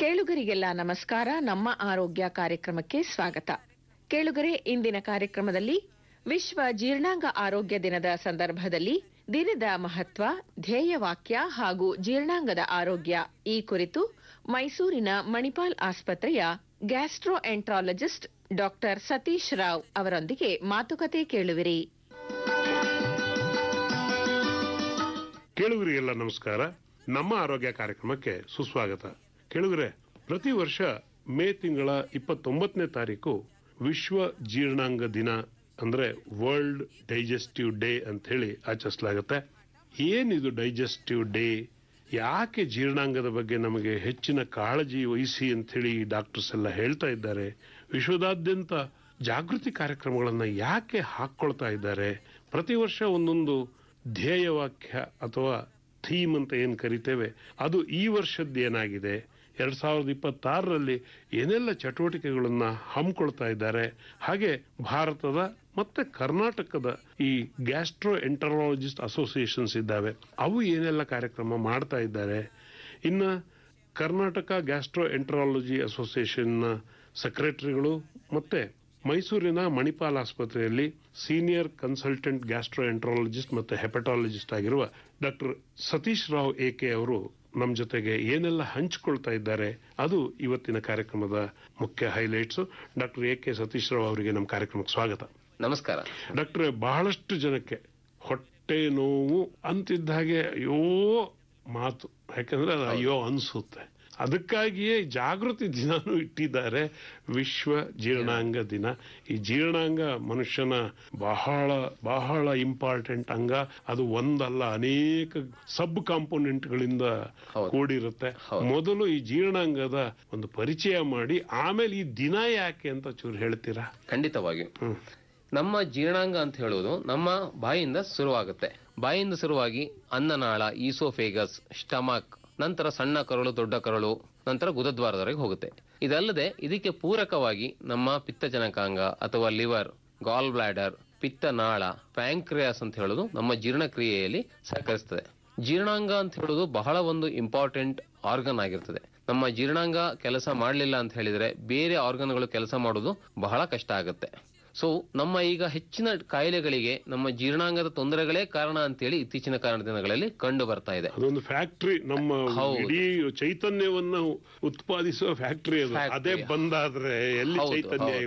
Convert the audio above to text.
ಕೇಳುಗರಿಗೆಲ್ಲ ನಮಸ್ಕಾರ ನಮ್ಮ ಆರೋಗ್ಯ ಕಾರ್ಯಕ್ರಮಕ್ಕೆ ಸ್ವಾಗತ ಕೇಳುಗರೆ ಇಂದಿನ ಕಾರ್ಯಕ್ರಮದಲ್ಲಿ ವಿಶ್ವ ಜೀರ್ಣಾಂಗ ಆರೋಗ್ಯ ದಿನದ ಸಂದರ್ಭದಲ್ಲಿ ದಿನದ ಮಹತ್ವ ಧ್ಯೇಯವಾಕ್ಯ ಹಾಗೂ ಜೀರ್ಣಾಂಗದ ಆರೋಗ್ಯ ಈ ಕುರಿತು ಮೈಸೂರಿನ ಮಣಿಪಾಲ್ ಆಸ್ಪತ್ರೆಯ gastroenterologist doctor Satish Rao ಅವರೊಂದಿಗೆ ಮಾತುಕತೆ ಕೇಳುವಿರಿ ಕೇಳುಗರಿಗೆಲ್ಲ ನಮಸ್ಕಾರ ನಮ್ಮ ಆರೋಗ್ಯ ಕಾರ್ಯಕ್ರಮಕ್ಕೆ ಸುಸ್ವಾಗತ ಕೇಳುಗರೆ ಪ್ರತಿ ವರ್ಷ ಮೇ ತಿಂಗಳ ಇಪ್ಪತ್ತೊಂಬತ್ತನೇ ತಾರೀಕು ವಿಶ್ವ ಜೀರ್ಣಾಂಗ ದಿನ ಅಂದ್ರೆ ವರ್ಲ್ಡ್ ಡೈಜೆಸ್ಟಿವ್ ಡೇ ಅಂತ ಹೇಳಿ ಆಚರಿಸಲಾಗುತ್ತೆ ಏನಿದು ಡೈಜೆಸ್ಟಿವ್ ಡೇ ಯಾಕೆ ಜೀರ್ಣಾಂಗದ ಬಗ್ಗೆ ನಮಗೆ ಹೆಚ್ಚಿನ ಕಾಳಜಿ ವಹಿಸಿ ಅಂತ ಹೇಳಿ ಡಾಕ್ಟರ್ಸ್ ಎಲ್ಲ ಹೇಳ್ತಾ ಇದ್ದಾರೆ ವಿಶ್ವದಾದ್ಯಂತ ಜಾಗೃತಿ ಕಾರ್ಯಕ್ರಮಗಳನ್ನ ಯಾಕೆ ಹಾಕೊಳ್ತಾ ಇದ್ದಾರೆ ಪ್ರತಿ ವರ್ಷ ಒಂದೊಂದು ಧ್ಯೇಯವಾಕ್ಯ ಅಥವಾ ಥೀಮ್ ಅಂತ ಏನ್ ಕರಿತೇವೆ ಅದು ಈ ವರ್ಷದ್ದು ಏನಾಗಿದೆ ಎರಡ್ ಸಾವಿರದ ಇಪ್ಪತ್ತಾರರಲ್ಲಿ ಏನೆಲ್ಲ ಚಟುವಟಿಕೆಗಳನ್ನ ಹಮ್ಮಿಕೊಳ್ತಾ ಇದ್ದಾರೆ ಹಾಗೆ ಭಾರತದ ಮತ್ತೆ ಕರ್ನಾಟಕದ ಈ ಗ್ಯಾಸ್ಟ್ರೋ ಎಂಟರಾಲಜಿಸ್ಟ್ ಅಸೋಸಿಯೇಷನ್ಸ್ ಇದ್ದಾವೆ ಅವು ಏನೆಲ್ಲ ಕಾರ್ಯಕ್ರಮ ಮಾಡ್ತಾ ಇದ್ದಾರೆ ಇನ್ನ ಕರ್ನಾಟಕ ಗ್ಯಾಸ್ಟ್ರೋ ಎಂಟರಾಲಜಿ ಅಸೋಸಿಯೇಷನ್ನ ಸೆಕ್ರೆಟರಿಗಳು ಮತ್ತೆ ಮೈಸೂರಿನ ಮಣಿಪಾಲ್ ಆಸ್ಪತ್ರೆಯಲ್ಲಿ ಸೀನಿಯರ್ ಕನ್ಸಲ್ಟೆಂಟ್ ಗ್ಯಾಸ್ಟ್ರೋ ಎಂಟ್ರಾಲಜಿಸ್ಟ್ ಮತ್ತೆ ಹೆಪಟಾಲಜಿಸ್ಟ್ ಆಗಿರುವ ಡಾಕ್ಟರ್ ಸತೀಶ್ ರಾವ್ ಎಕೆ ಅವರು ನಮ್ಮ ಜೊತೆಗೆ ಏನೆಲ್ಲ ಹಂಚಿಕೊಳ್ತಾ ಇದ್ದಾರೆ ಅದು ಇವತ್ತಿನ ಕಾರ್ಯಕ್ರಮದ ಮುಖ್ಯ highlights doctor A K Satish Rao ಅವರಿಗೆ ನಮ್ಮ ಕಾರ್ಯಕ್ರಮಕ್ಕೆ ಸ್ವಾಗತ ನಮಸ್ಕಾರ ಡಾಕ್ಟ್ರೆ ಬಹಳಷ್ಟು ಜನಕ್ಕೆ ಹೊಟ್ಟೆ ನೋವು ಅಂತಿದ್ದ ಹಾಗೆ ಅಯ್ಯೋ ಮಾತು ಯಾಕಂದ್ರೆ ಅದು ಅಯ್ಯೋ ಅನ್ಸುತ್ತೆ ಅದಕ್ಕಾಗಿಯೇ ಜಾಗೃತಿ ದಿನಾನು ಇಟ್ಟಿದ್ದಾರೆ ವಿಶ್ವ ಜೀರ್ಣಾಂಗ ದಿನ ಈ ಜೀರ್ಣಾಂಗ ಮನುಷ್ಯನ ಬಹಳ ಬಹಳ ಇಂಪಾರ್ಟೆಂಟ್ ಅಂಗ ಅದು ಒಂದಲ್ಲ ಅನೇಕ ಸಬ್ ಕಾಂಪೋನೆಂಟ್ಗಳಿಂದ ಹೌದು. ಕೂಡಿರುತ್ತೆ ಹೌದು. ಮೊದಲು ಈ ಜೀರ್ಣಾಂಗದ ಒಂದು ಪರಿಚಯ ಮಾಡಿ ಆಮೇಲೆ ಈ ದಿನ ಯಾಕೆ ಅಂತ ಚೂರು ಹೇಳ್ತೀರಾ ಖಂಡಿತವಾಗಿಯೂ ಹ್ಮ್ ನಮ್ಮ ಜೀರ್ಣಾಂಗ ಅಂತ ಹೇಳುವುದು ನಮ್ಮ ಬಾಯಿಂದ ಶುರುವಾಗುತ್ತೆ ಬಾಯಿಂದ ಶುರುವಾಗಿ ಅನ್ನನಾಳ ಈಸೋಫೇಗಸ್ ಸ್ಟಮಕ್ ನಂತರ ಸಣ್ಣ ಕರಳು ದೊಡ್ಡ ಕರಳು ನಂತರ ಗುದದ್ವಾರದವರೆಗೆ ಹೋಗುತ್ತೆ ಇದಲ್ಲದೆ ಇದಕ್ಕೆ ಪೂರಕವಾಗಿ ನಮ್ಮ ಪಿತ್ತಜನಕಾಂಗ ಅಥವಾ ಲಿವರ್ ಗಾಲ್ ಬ್ಲಾಡರ್ ಪಿತ್ತನಾಳ ಪ್ಯಾಂಕ್ರಿಯಾಸ್ ಅಂತ ಹೇಳುದು ನಮ್ಮ ಜೀರ್ಣಕ್ರಿಯೆಯಲ್ಲಿ ಸಹಕರಿಸ್ತದೆ ಜೀರ್ಣಾಂಗ ಅಂತ ಹೇಳುದು ಬಹಳ ಒಂದು ಇಂಪಾರ್ಟೆಂಟ್ ಆರ್ಗನ್ ಆಗಿರ್ತದೆ ನಮ್ಮ ಜೀರ್ಣಾಂಗ ಕೆಲಸ ಮಾಡಲಿಲ್ಲ ಅಂತ ಹೇಳಿದ್ರೆ ಬೇರೆ ಆರ್ಗನ್ಗಳು ಕೆಲಸ ಮಾಡೋದು ಬಹಳ ಕಷ್ಟ ಆಗುತ್ತೆ ಸೊ ನಮ್ಮ ಈಗ ಹೆಚ್ಚಿನ ಕಾಯಿಲೆಗಳಿಗೆ ನಮ್ಮ ಜೀರ್ಣಾಂಗದ ತೊಂದರೆಗಳೇ ಕಾರಣ ಅಂತೇಳಿ ಇತ್ತೀಚಿನ ಕಾರಣ ದಿನಗಳಲ್ಲಿ ಕಂಡು ಬರ್ತಾ ಇದೆ ಅದೊಂದು ಫ್ಯಾಕ್ಟ್ರಿ ನಮ್ಮ ಹೌದು. ಇಡೀ ಚೈತನ್ಯವನ್ನ ಉತ್ಪಾದಿಸುವ ಫ್ಯಾಕ್ಟ್ರಿ ಅದು Factory. ಅದೇ ಬಂದಾದ್ರೆ ಎಲ್ಲಿ ಹೌದು, ಚೈತನ್ಯ ಹೌದು.